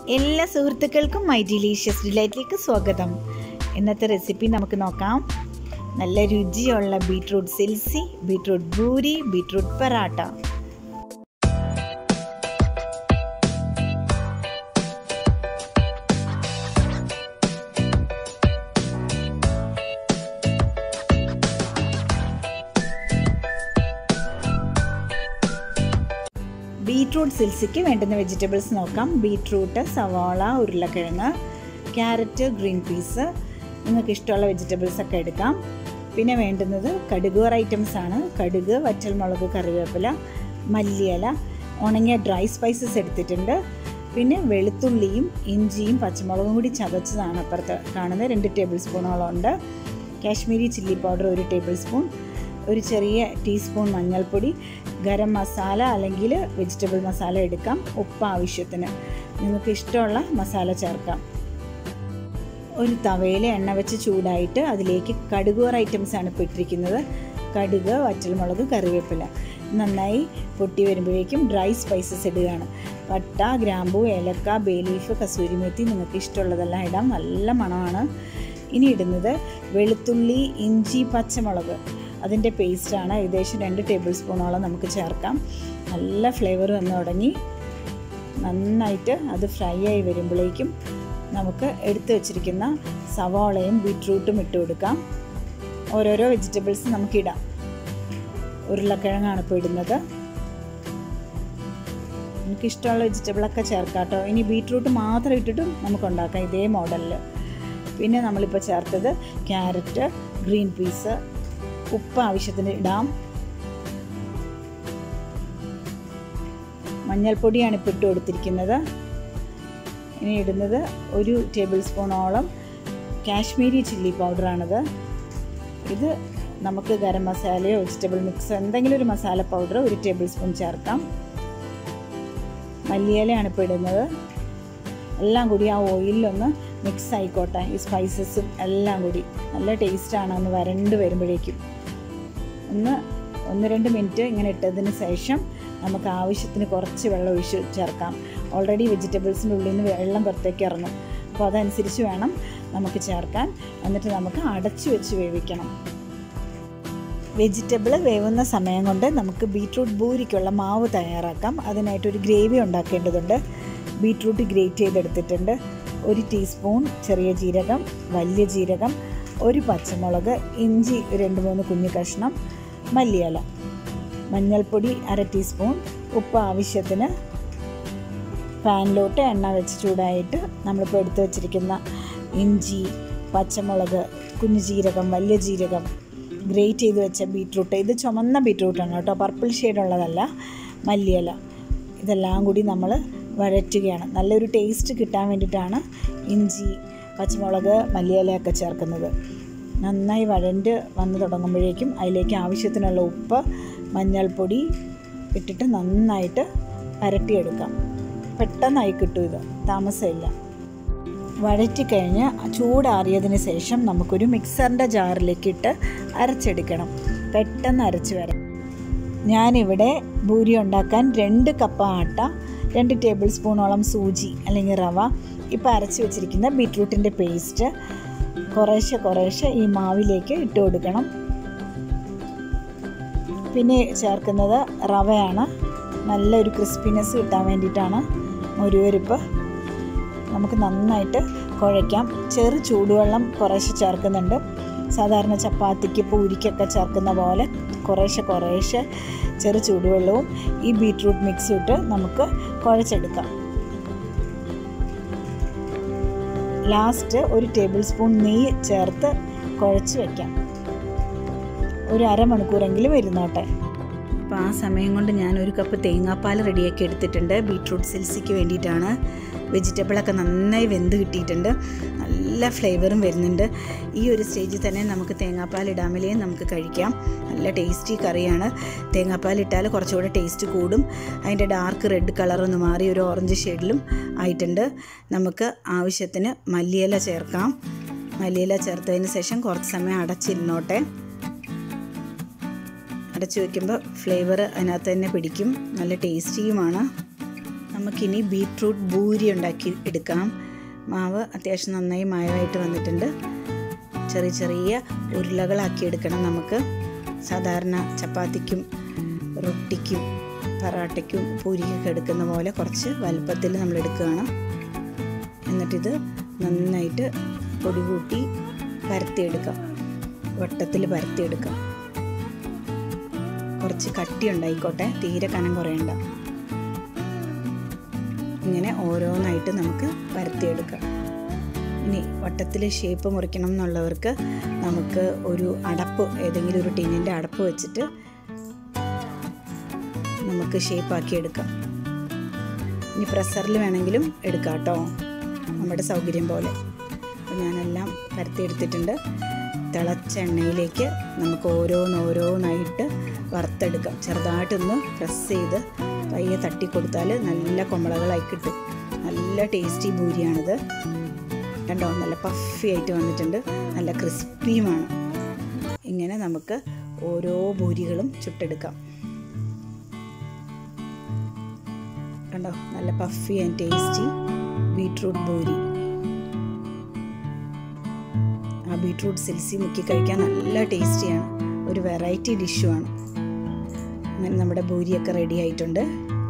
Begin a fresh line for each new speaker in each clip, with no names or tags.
എല്ലാ സുഹൃത്തുക്കൾക്കും my delicious ഡിലൈറ്റിലേക്ക് സ്വാഗതം ഇന്നത്തെ റെസിപ്പി നമുക്ക് നോക്കാം നല്ല രുചിയുള്ള ബീട്രൂട്ട് സിൽസി beetroot puri beetroot paratha beetroot സിൽസിക്ക് വേണ്ടുന്ന വെജിറ്റബിൾസ് നോക്കാം ബീട്രൂട്ട് സവാള ഉരുളക്കിഴങ്ങ് ക്യാരറ്റ് ഗ്രീൻ പീസ് നിങ്ങൾക്ക് ഇഷ്ടമുള്ള വെജിറ്റബിൾസ് ഒക്കെ എടുക്കാം പിന്നെ വേണ്ടുന്നത് കടുക് ഐറ്റംസ് ആണ് കടുക് വറ്റൽമുളക് കറിവേപ്പില മല്ലിയില ഉണങ്ങിയ ഡ്രൈ സ്പൈസസ് എടുത്തിട്ടുണ്ട് പിന്നെ വെളുത്തുള്ളിയും ഇഞ്ചിയും പച്ചമുളകും കൂടി ചതച്ചതാണ് അപ്പുറത്ത് കാണുന്നത് രണ്ട് ടേബിൾ സ്പൂണോളം ഉണ്ട് കാശ്മീരി ചില്ലി പൗഡർ ഒരു ടേബിൾ സ്പൂൺ ഒരു ചെറിയ ടീസ്പൂൺ മഞ്ഞൾപ്പൊടി ഗരം മസാല അല്ലെങ്കിൽ വെജിറ്റബിൾ മസാല എടുക്കാം ഉപ്പ് ആവശ്യത്തിന് നിങ്ങൾക്ക് ഇഷ്ടമുള്ള മസാല ചേർക്കാം ഒരു തവയിൽ എണ്ണ വെച്ച് ചൂടായിട്ട് അതിലേക്ക് കടുകോർ ഐറ്റംസ് ആണ് ഇപ്പോൾ ഇട്ടിരിക്കുന്നത് കടുക് വറ്റൽമുളക് കറിവേപ്പില നന്നായി പൊട്ടി വരുമ്പോഴേക്കും ഡ്രൈ സ്പൈസസ് ഇടുകയാണ് പട്ട ഗ്രാമ്പു ഏലക്ക ബേ ലീഫ് കസൂരിമെത്തി നിങ്ങൾക്ക് ഇഷ്ടമുള്ളതെല്ലാം ഇടാം നല്ല മണമാണ് ഇനി ഇടുന്നത് വെളുത്തുള്ളി ഇഞ്ചി പച്ചമുളക് അതിൻ്റെ പേസ്റ്റാണ് ഏകദേശം രണ്ട് ടേബിൾ സ്പൂണോളം നമുക്ക് ചേർക്കാം നല്ല ഫ്ലേവർ വന്ന് തുടങ്ങി നന്നായിട്ട് അത് ഫ്രൈ ആയി വരുമ്പോഴേക്കും നമുക്ക് എടുത്തു വച്ചിരിക്കുന്ന സവാളയും ബീട്രൂട്ടും ഇട്ട് കൊടുക്കാം ഓരോരോ വെജിറ്റബിൾസ് നമുക്കിടാം ഉരുളക്കിഴങ്ങാണ് ഇപ്പോൾ ഇടുന്നത് നമുക്ക് ഇഷ്ടമുള്ള വെജിറ്റബിളൊക്കെ ചേർക്കാം കേട്ടോ ഇനി ബീട്രൂട്ട് മാത്രം ഇട്ടിട്ടും നമുക്ക് ഉണ്ടാക്കാം ഇതേ മോഡലിൽ പിന്നെ നമ്മളിപ്പോൾ ചേർത്തത് ക്യാരറ്റ് ഗ്രീൻ പീസ് ഉപ്പ് ആവശ്യത്തിന് ഇടാം മഞ്ഞൾപ്പൊടിയാണ് ഇപ്പോൾ ഇട്ട് കൊടുത്തിരിക്കുന്നത് ഇനി ഇടുന്നത് ഒരു ടേബിൾ സ്പൂണോളം കാശ്മീരി ചില്ലി പൗഡറാണിത് ഇത് നമുക്ക് ഗരം മസാലയോ വെജിറ്റബിൾ മിക്സ് എന്തെങ്കിലും ഒരു മസാല പൗഡർ ഒരു ടേബിൾ സ്പൂൺ ചേർക്കാം മല്ലിയിലയാണ് ഇപ്പോൾ ഇടുന്നത് എല്ലാം കൂടി ആ ഓയിലൊന്ന് മിക്സ് ആയിക്കോട്ടെ ഈ സ്പൈസസും എല്ലാം കൂടി നല്ല ടേസ്റ്റാണ് ഒന്ന് വരണ്ട് വരുമ്പോഴേക്കും ഒന്ന് ഒന്ന് രണ്ട് മിനിറ്റ് ഇങ്ങനെ ഇട്ടതിന് ശേഷം നമുക്ക് ആവശ്യത്തിന് കുറച്ച് വെള്ളം ഒഴിച്ച് ചേർക്കാം ഓൾറെഡി വെജിറ്റബിൾസിൻ്റെ ഉള്ളിൽ നിന്ന് വെള്ളം പുറത്തേക്ക് ഇറങ്ങും അപ്പോൾ അതനുസരിച്ച് വേണം നമുക്ക് ചേർക്കാൻ എന്നിട്ട് നമുക്ക് അടച്ചു വെച്ച് വേവിക്കണം വെജിറ്റബിൾ വേവുന്ന സമയം കൊണ്ട് നമുക്ക് ബീട്രൂട്ട് ബൂരിക്കുള്ള മാവ് തയ്യാറാക്കാം അതിനായിട്ടൊരു ഗ്രേവി ഉണ്ടാക്കേണ്ടതുണ്ട് ബീട്രൂട്ട് ഗ്രേറ്റ് ചെയ്തെടുത്തിട്ടുണ്ട് ഒരു ടീസ്പൂൺ ചെറിയ ജീരകം വലിയ ജീരകം ഒരു പച്ചമുളക് ഇഞ്ചി രണ്ട് മൂന്ന് കുഞ്ഞു കഷ്ണം മല്ലിയില മഞ്ഞൾപ്പൊടി അര ടീസ്പൂൺ ഉപ്പ് ആവശ്യത്തിന് പാനിലോട്ട് എണ്ണ വെച്ച് ചൂടായിട്ട് നമ്മളിപ്പോൾ എടുത്തു വച്ചിരിക്കുന്ന ഇഞ്ചി പച്ചമുളക് കുഞ്ഞു ജീരകം വലിയ ജീരകം ഗ്രേറ്റ് ചെയ്ത് വെച്ച ബീട്രൂട്ട് ഇത് ചുമന്ന ബീട്രൂട്ടാണ് കേട്ടോ പർപ്പിൾ ഷെയ്ഡുള്ളതല്ല മല്ലിയില ഇതെല്ലാം കൂടി നമ്മൾ വഴറ്റുകയാണ് നല്ലൊരു ടേസ്റ്റ് കിട്ടാൻ വേണ്ടിയിട്ടാണ് ഇഞ്ചി പച്ചമുളക് മല്ലിയിലയൊക്കെ ചേർക്കുന്നത് നന്നായി വഴണ്ട് വന്ന് തുടങ്ങുമ്പോഴേക്കും അതിലേക്ക് ആവശ്യത്തിനുള്ള ഉപ്പ് മഞ്ഞൾപ്പൊടി ഇട്ടിട്ട് നന്നായിട്ട് വരട്ടിയെടുക്കാം പെട്ടെന്നായി കിട്ടും ഇത് താമസമില്ല വഴറ്റിക്കഴിഞ്ഞ് ചൂടാറിയതിന് ശേഷം നമുക്കൊരു മിക്സറിൻ്റെ ജാറിലേക്ക് ഇട്ട് അരച്ചെടുക്കണം പെട്ടെന്ന് അരച്ച് വരാം ഞാനിവിടെ ഭൂരി ഉണ്ടാക്കാൻ രണ്ട് കപ്പ് ആട്ട രണ്ട് ടേബിൾ സ്പൂണോളം സൂചി അല്ലെങ്കിൽ റവ ഇപ്പോൾ അരച്ച് വെച്ചിരിക്കുന്ന ബീട്രൂട്ടിൻ്റെ പേസ്റ്റ് കുറേശ്ശെ കുറേശ്ശെ ഈ മാവിലേക്ക് ഇട്ട് കൊടുക്കണം പിന്നെ ചേർക്കുന്നത് റവയാണ് നല്ലൊരു ക്രിസ്പിനെസ് കിട്ടാൻ വേണ്ടിയിട്ടാണ് മുരുവരിപ്പ് നമുക്ക് നന്നായിട്ട് കുഴയ്ക്കാം ചെറു ചൂടുവെള്ളം കുറേശ്ശെ ചേർക്കുന്നുണ്ട് സാധാരണ ചപ്പാത്തിക്ക് പൂരിക്കൊക്കെ ചേർക്കുന്ന പോലെ കുറേശ്ശെ കുറേശ്ശെ ചെറു ചൂടുവെള്ളവും ഈ ബീട്രൂട്ട് മിക്സും ഇട്ട് നമുക്ക് കുഴച്ചെടുക്കാം ലാസ്റ്റ് ഒരു ടേബിൾ സ്പൂൺ നെയ്യ് ചേർത്ത് കുഴച്ച് വയ്ക്കാം ഒരു അരമണിക്കൂറെങ്കിലും ഇരുന്നോട്ടെ അപ്പോൾ ആ സമയം കൊണ്ട് ഞാൻ ഒരു കപ്പ് തേങ്ങാപ്പാൽ റെഡിയാക്കി എടുത്തിട്ടുണ്ട് ബീട്രൂട്ട് സിൽസിക്ക് വേണ്ടിയിട്ടാണ് വെജിറ്റബിളൊക്കെ നന്നായി വെന്ത് കിട്ടിയിട്ടുണ്ട് നല്ല ഫ്ലേവറും വരുന്നുണ്ട് ഈ ഒരു സ്റ്റേജിൽ തന്നെ നമുക്ക് തേങ്ങാപ്പാൽ ഇടാമലേ നമുക്ക് കഴിക്കാം നല്ല ടേസ്റ്റി കറിയാണ് തേങ്ങാപ്പാൽ ഇട്ടാൽ കുറച്ചുകൂടെ ടേസ്റ്റ് കൂടും അതിൻ്റെ ഡാർക്ക് റെഡ് കളറൊന്ന് മാറി ഒരു ഓറഞ്ച് ഷെയ്ഡിലും ആയിട്ടുണ്ട് നമുക്ക് ആവശ്യത്തിന് മല്ലിയില ചേർക്കാം മല്ലിയില ചേർത്തതിന് ശേഷം കുറച്ച് സമയം അടച്ചിരുന്നോട്ടെ അടച്ചു വയ്ക്കുമ്പോൾ ഫ്ലേവർ അതിനകത്ത് തന്നെ പിടിക്കും നല്ല ടേസ്റ്റിയുമാണ് നമുക്കിനി ബീട്രൂട്ട് ബൂരി ഉണ്ടാക്കി എടുക്കാം മാവ് അത്യാവശ്യം നന്നായി മായമായിട്ട് വന്നിട്ടുണ്ട് ചെറിയ ചെറിയ ഉരുളകളാക്കി എടുക്കണം നമുക്ക് സാധാരണ ചപ്പാത്തിക്കും റൊട്ടിക്കും പറാട്ടയ്ക്കും പൂരിക്കൊക്കെ എടുക്കുന്ന പോലെ കുറച്ച് വലുപ്പത്തിൽ നമ്മൾ എടുക്കുകയാണ് എന്നിട്ടിത് നന്നായിട്ട് പൊടി കൂട്ടി പരത്തിയെടുക്കാം വട്ടത്തിൽ പരത്തിയെടുക്കാം കുറച്ച് കട്ടി ഉണ്ടായിക്കോട്ടെ തീരെ കനം കുറയണ്ട ഇങ്ങനെ ഓരോന്നായിട്ട് നമുക്ക് പരത്തിയെടുക്കാം ഇനി വട്ടത്തിൽ ഷേപ്പ് മുറിക്കണം എന്നുള്ളവർക്ക് നമുക്ക് ഒരു അടപ്പ് ഏതെങ്കിലും ഒരു ടിന്നിൻ്റെ അടപ്പ് വെച്ചിട്ട് നമുക്ക് ഷേപ്പാക്കി എടുക്കാം ഇനി പ്രഷറിൽ വേണമെങ്കിലും എടുക്കാം കേട്ടോ നമ്മുടെ സൗകര്യം പോലെ അപ്പോൾ ഞാനെല്ലാം പരത്തിയെടുത്തിട്ടുണ്ട് തിളച്ച എണ്ണയിലേക്ക് നമുക്ക് ഓരോന്നോരോന്നായിട്ട് വറുത്തെടുക്കാം ചെറുതായിട്ടൊന്ന് പ്രസ് ചെയ്ത് പയ്യെ തട്ടിക്കൊടുത്താൽ നല്ല കൊമ്പളകളായി കിട്ടും നല്ല ടേസ്റ്റി ഭൂരിയാണിത് കണ്ടോ നല്ല പഫി ആയിട്ട് വന്നിട്ടുണ്ട് നല്ല ക്രിസ്പിയുമാണ് ഇങ്ങനെ നമുക്ക് ഓരോ ഭൂരികളും ചുട്ടെടുക്കാം കണ്ടോ നല്ല പഫി ആൻഡ് ടേസ്റ്റി ബീട്രൂട്ട് ഭൂരി ആ ബീട്രൂട്ട് സിൽസി മുക്കി കഴിക്കാൻ നല്ല ടേസ്റ്റിയാണ് ഒരു വെറൈറ്റി ഡിഷുമാണ് അങ്ങനെ നമ്മുടെ ഭൂരിയൊക്കെ റെഡി ആയിട്ടുണ്ട്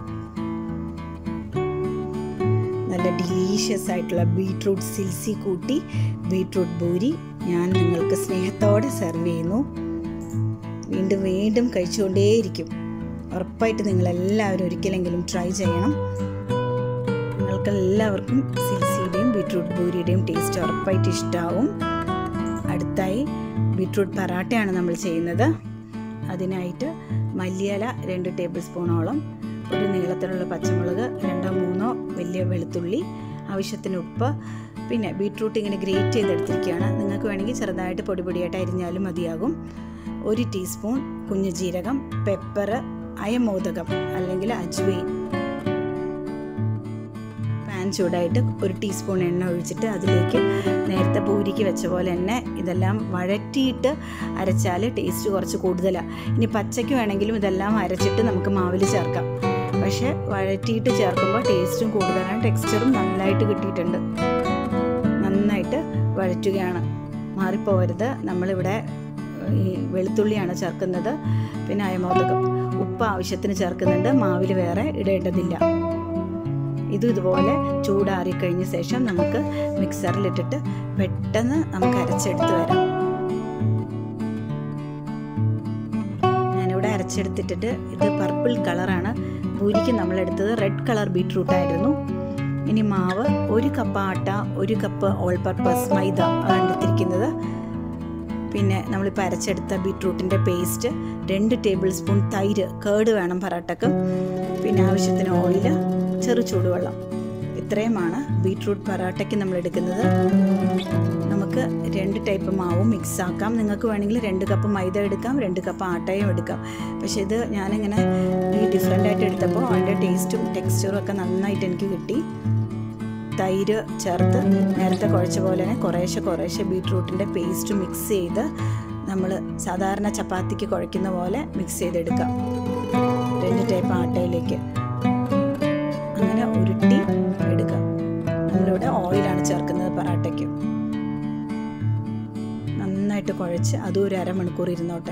നല്ല ഡെലീഷ്യസ് ആയിട്ടുള്ള ബീട്രൂട്ട് സിൽസി കൂട്ടി ബീട്രൂട്ട് ഭൂരി ഞാൻ നിങ്ങൾക്ക് സ്നേഹത്തോടെ സെർവ് ചെയ്യുന്നു വീണ്ടും വീണ്ടും കഴിച്ചുകൊണ്ടേയിരിക്കും ഉറപ്പായിട്ട് നിങ്ങളെല്ലാവരും ഒരിക്കലെങ്കിലും ട്രൈ ചെയ്യണം നിങ്ങൾക്ക് എല്ലാവർക്കും സിൽസിയുടെയും ബീട്രൂട്ട് ഭൂരിയുടെയും ടേസ്റ്റ് ഉറപ്പായിട്ട് ഇഷ്ടമാവും അടുത്തായി ബീട്രൂട്ട് പറാട്ടയാണ് നമ്മൾ ചെയ്യുന്നത് അതിനായിട്ട് മല്ലിയില രണ്ട് ടേബിൾ സ്പൂണോളം ഒരു നീളത്തിലുള്ള പച്ചമുളക് രണ്ടോ മൂന്നോ വലിയ വെളുത്തുള്ളി ആവശ്യത്തിന് ഉപ്പ് പിന്നെ ബീട്രൂട്ട് ഇങ്ങനെ ഗ്രേറ്റ് ചെയ്തെടുത്തിരിക്കുകയാണ് നിങ്ങൾക്ക് വേണമെങ്കിൽ ചെറുതായിട്ട് പൊടി പൊടിയായിട്ട് അരിഞ്ഞാലും മതിയാകും ഒരു ടീസ്പൂൺ കുഞ്ഞു ജീരകം പെപ്പർ അയമോദകം അല്ലെങ്കിൽ അജ്വൈൻ പാൻ ചൂടായിട്ട് ഒരു ടീസ്പൂൺ എണ്ണ ഒഴിച്ചിട്ട് അതിലേക്ക് നേരത്തെ പൂരിക്ക് വെച്ച പോലെ തന്നെ ഇതെല്ലാം വഴറ്റിയിട്ട് അരച്ചാൽ ടേസ്റ്റ് കുറച്ച് കൂടുതലാണ് ഇനി പച്ചയ്ക്ക് വേണമെങ്കിലും ഇതെല്ലാം അരച്ചിട്ട് നമുക്ക് മാവിൽ ചേർക്കാം പക്ഷേ വഴറ്റിയിട്ട് ചേർക്കുമ്പോൾ ടേസ്റ്റും കൂടുതലാണ് ടെക്സ്ചറും നന്നായിട്ട് കിട്ടിയിട്ടുണ്ട് നന്നായിട്ട് വഴറ്റുകയാണ് മാറിപ്പോകരുത് നമ്മളിവിടെ ഈ വെളുത്തുള്ളിയാണ് ചേർക്കുന്നത് പിന്നെ അയമോദകം ഉപ്പ് ആവശ്യത്തിന് ചേർക്കുന്നുണ്ട് മാവിൽ വേറെ ഇടേണ്ടതില്ല ഇതും ഇതുപോലെ ചൂടാറിക്കഴിഞ്ഞ ശേഷം നമുക്ക് മിക്സറിലിട്ടിട്ട് പെട്ടെന്ന് നമുക്ക് അരച്ചെടുത്ത് വരാം ഞാനിവിടെ അരച്ചെടുത്തിട്ടിട്ട് ഇത് പർപ്പിൾ കളറാണ് പൂരിക്ക് നമ്മളെടുത്തത് റെഡ് കളർ ബീട്രൂട്ട് ആയിരുന്നു ഇനി മാവ് ഒരു കപ്പ് ആട്ട ഒരു കപ്പ് ഓൾ പർപ്പസ് മൈദ ആണ് എടുത്തിരിക്കുന്നത് പിന്നെ നമ്മളിപ്പോൾ അരച്ചെടുത്ത ബീട്രൂട്ടിൻ്റെ പേസ്റ്റ് രണ്ട് ടേബിൾ സ്പൂൺ തൈര് കേട് വേണം പറാട്ടക്ക് പിന്നെ ആവശ്യത്തിന് ഓയിൽ ചെറു ചൂടുവെള്ളം ഇത്രയുമാണ് ബീട്രൂട്ട് പറാട്ടയ്ക്ക് നമ്മൾ എടുക്കുന്നത് നമുക്ക് രണ്ട് ടൈപ്പ് മാവും മിക്സ് ആക്കാം നിങ്ങൾക്ക് വേണമെങ്കിൽ രണ്ട് കപ്പ് മൈദ എടുക്കാം രണ്ട് കപ്പ് ആട്ടയും എടുക്കാം പക്ഷേ ഇത് ഞാനിങ്ങനെ ഈ ഡിഫറെൻ്റ് ആയിട്ട് എടുത്തപ്പോൾ അതിൻ്റെ ടേസ്റ്റും ടെക്സ്ചറും ഒക്കെ നന്നായിട്ട് എനിക്ക് കിട്ടി തൈര് ചേർത്ത് നേരത്തെ കുഴച്ച പോലെ തന്നെ കുറേശ്ശെ കുറേശ്ശെ ബീട്രൂട്ടിൻ്റെ പേസ്റ്റ് മിക്സ് ചെയ്ത് നമ്മൾ സാധാരണ ചപ്പാത്തിക്ക് കുഴയ്ക്കുന്ന പോലെ മിക്സ് ചെയ്തെടുക്കാം രണ്ട് ടൈപ്പ് ആട്ടയിലേക്ക് അങ്ങനെ ഉരുട്ടി എടുക്കാം നമ്മളിവിടെ ഓയിലാണ് ചേർക്കുന്നത് പറാട്ടയ്ക്ക് നന്നായിട്ട് കുഴച്ച് അതും ഒരു അരമണിക്കൂർ ഇരുന്നോട്ടെ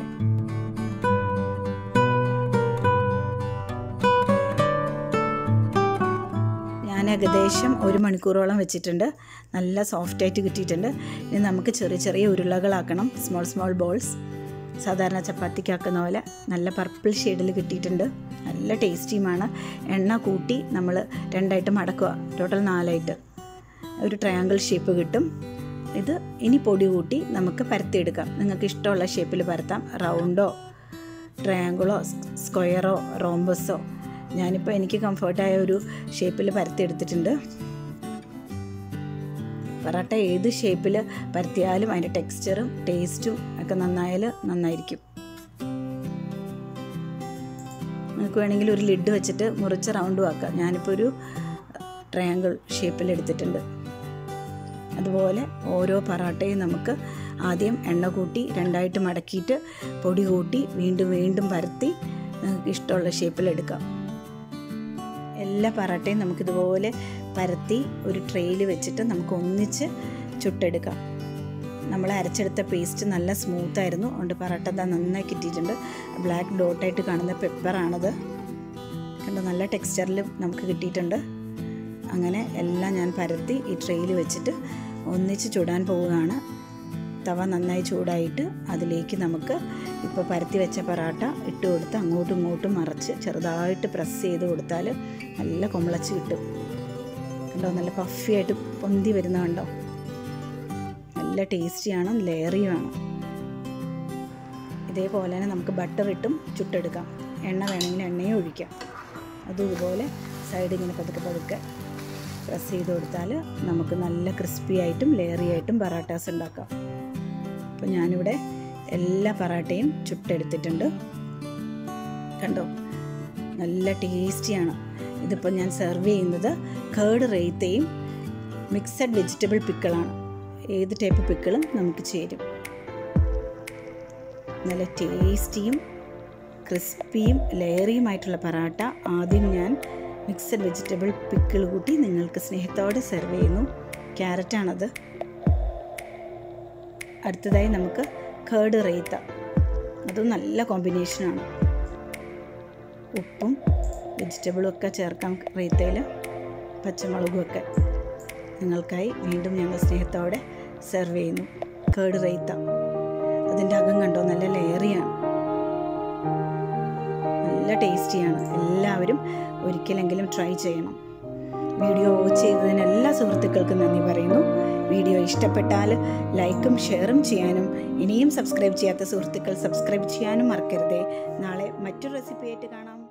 ഞാൻ ഏകദേശം ഒരു മണിക്കൂറോളം വെച്ചിട്ടുണ്ട് നല്ല സോഫ്റ്റായിട്ട് കിട്ടിയിട്ടുണ്ട് ഇനി നമുക്ക് ചെറിയ ചെറിയ ഉരുളകളാക്കണം സ്മോൾ സ്മോൾ ബോൾസ് സാധാരണ ചപ്പാത്തിക്കാക്കുന്ന പോലെ നല്ല പർപ്പിൾ ഷെയ്ഡിൽ കിട്ടിയിട്ടുണ്ട് നല്ല ടേസ്റ്റിയുമാണ് എണ്ണ കൂട്ടി നമ്മൾ രണ്ടായിട്ട് മടക്കുക ടോട്ടൽ നാലായിട്ട് ഒരു ട്രയാങ്കിൾ ഷേപ്പ് കിട്ടും ഇത് ഇനി പൊടി കൂട്ടി നമുക്ക് പരത്തിയെടുക്കാം നിങ്ങൾക്ക് ഇഷ്ടമുള്ള ഷേപ്പിൽ പരത്താം റൗണ്ടോ ട്രയാങ്കിളോ സ്ക്വയറോ റോംബസോ ഞാനിപ്പോൾ എനിക്ക് കംഫർട്ടായ ഒരു ഷേപ്പിൽ പരത്തിയെടുത്തിട്ടുണ്ട് പൊറോട്ട ഏത് ഷേപ്പിൽ പരത്തിയാലും അതിൻ്റെ ടെക്സ്ചറും ടേസ്റ്റും ഒക്കെ നന്നായാൽ നന്നായിരിക്കും നിങ്ങൾക്ക് വേണമെങ്കിൽ ഒരു ലിഡ് വെച്ചിട്ട് മുറിച്ച് റൗണ്ടും ആക്കാം ഞാനിപ്പോൾ ഒരു ട്രയാങ്കിൾ ഷേപ്പിൽ എടുത്തിട്ടുണ്ട് അതുപോലെ ഓരോ പൊറോട്ടയും നമുക്ക് ആദ്യം എണ്ണ കൂട്ടി രണ്ടായിട്ട് മടക്കിയിട്ട് പൊടി കൂട്ടി വീണ്ടും വീണ്ടും പരത്തി നിങ്ങൾക്ക് ഇഷ്ടമുള്ള ഷേപ്പിൽ എടുക്കാം എല്ലാ പറാട്ടയും നമുക്കിതുപോലെ പരത്തി ഒരു ട്രെയിൽ വെച്ചിട്ട് നമുക്ക് ഒന്നിച്ച് ചുട്ടെടുക്കാം നമ്മൾ അരച്ചെടുത്ത പേസ്റ്റ് നല്ല സ്മൂത്ത് ആയിരുന്നു അതുകൊണ്ട് പറാട്ട ദാ നന്നായി കിട്ടിയിട്ടുണ്ട് ബ്ലാക്ക് ഡോട്ടായിട്ട് കാണുന്ന പെപ്പറാണത് കണ്ടോ നല്ല ടെക്സ്ചറിൽ നമുക്ക് കിട്ടിയിട്ടുണ്ട് അങ്ങനെ എല്ലാം ഞാൻ പരത്തി ഈ ട്രെയിൽ വെച്ചിട്ട് ഒന്നിച്ച് ചുടാൻ പോവുകയാണ് തവ നന്നായി ചൂടായിട്ട് അതിലേക്ക് നമുക്ക് ഇപ്പോൾ പരത്തി വെച്ച പൊറാട്ട ഇട്ട് കൊടുത്ത് അങ്ങോട്ടും ഇങ്ങോട്ടും മറച്ച് ചെറുതായിട്ട് പ്രസ് ചെയ്ത് കൊടുത്താൽ നല്ല കൊമളച്ച് കിട്ടും കണ്ടോ നല്ല പഫിയായിട്ട് പൊന്തി വരുന്ന കണ്ടോ നല്ല ടേസ്റ്റിയാണ് ലെയറിയുമാണ് ഇതേപോലെ തന്നെ നമുക്ക് ബട്ടർ ഇട്ടും ചുട്ടെടുക്കാം എണ്ണ വേണമെങ്കിൽ എണ്ണയും ഒഴിക്കാം അതും ഇതുപോലെ സൈഡ് ഇങ്ങനെ പതുക്കെ പതുക്കെ പ്രസ് ചെയ്ത് കൊടുത്താൽ നമുക്ക് നല്ല ക്രിസ്പി ആയിട്ടും ലെയറി ആയിട്ടും പറാട്ടാസ് ഉണ്ടാക്കാം അപ്പോൾ ഞാനിവിടെ എല്ലാ പറാട്ടയും ചുട്ടെടുത്തിട്ടുണ്ട് കണ്ടോ നല്ല ടേസ്റ്റിയാണ് ഇതിപ്പോൾ ഞാൻ സെർവ് ചെയ്യുന്നത് കേർഡ് റേത്തയും മിക്സഡ് വെജിറ്റബിൾ പിക്കിളാണ് ഏത് ടൈപ്പ് പിക്കിളും നമുക്ക് ചേരും നല്ല ടേസ്റ്റിയും ക്രിസ്പിയും ലെയറിയുമായിട്ടുള്ള പറാട്ട ആദ്യം ഞാൻ മിക്സഡ് വെജിറ്റബിൾ പിക്കിൾ കൂട്ടി നിങ്ങൾക്ക് സ്നേഹത്തോടെ സെർവ് ചെയ്യുന്നു ക്യാരറ്റാണത് അടുത്തതായി നമുക്ക് കേർഡ് റേത്ത അതും നല്ല കോമ്പിനേഷനാണ് ഉപ്പും വെജിറ്റബിളും ഒക്കെ ചേർക്കാം റേത്തയിൽ പച്ചമുളകും ഒക്കെ നിങ്ങൾക്കായി വീണ്ടും ഞങ്ങൾ സ്നേഹത്തോടെ സെർവ് ചെയ്യുന്നു കേർഡ് റേത്ത അതിൻ്റെ അകം കണ്ടോ നല്ല ലെയറിയാണ് നല്ല ടേസ്റ്റിയാണ് എല്ലാവരും ഒരിക്കലെങ്കിലും ട്രൈ ചെയ്യണം വീഡിയോ വാച്ച് ചെയ്തതിന് എല്ലാ സുഹൃത്തുക്കൾക്കും നന്ദി പറയുന്നു വീഡിയോ ഇഷ്ടപ്പെട്ടാൽ ലൈക്കും ഷെയറും ചെയ്യാനും ഇനിയും സബ്സ്ക്രൈബ് ചെയ്യാത്ത സുഹൃത്തുക്കൾ സബ്സ്ക്രൈബ് ചെയ്യാനും മറക്കരുതേ നാളെ മറ്റൊരു റെസിപ്പി ആയിട്ട് കാണാം